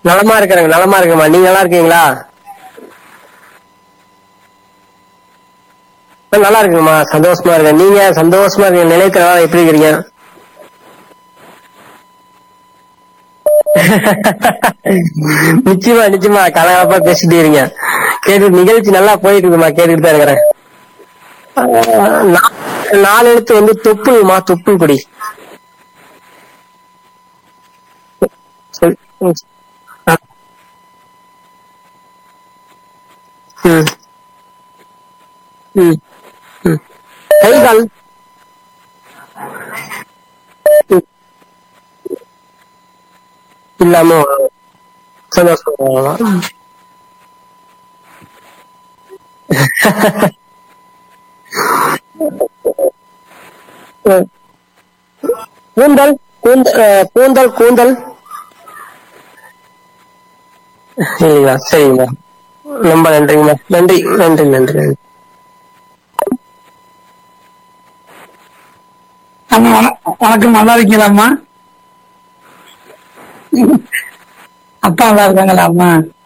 நலமா இருக்கிறேங்க நலமா இருக்கேம்மா நீங்க நல்லா இருக்கீங்களா ஆ, நல்லா இருக்குங்கம்மா சந்தோஷமா இருக்கேன் நீங்க சந்தோஷமா இருக்கீங்க நிலைக்கிறதா எப்படி இருக்கிறீங்க நிச்சயமா நிச்சயமா கலகலப்பா பேசிட்டே இருங்க கேட்டு நிகழ்ச்சி நல்லா போயிட்டு இருக்குமா கேட்டுட்டு தான் இருக்கிறேன் ஆ, நா- நாலு எழுத்து வந்து தொப்புள்மா தொப்புள் குடி சரி. ம். ஆ. ம். ம். ம். கை கால் ம். இல்லாம சந்தோஷம் அவ்வளவுதான். ம். கூந்தல் கூந்த- அஹ், கூந்தல் கூந்தல் இல்லைங்களா சரிங்களா ரொம்ப நன்றிங்கம்மா நன்றி நன்றி நன்றி நன்றி அம்மா வண- வணக்கம் நல்லா இருக்கீங்களாம்மா அப்பா நல்லா இருக்காங்களா அம்மா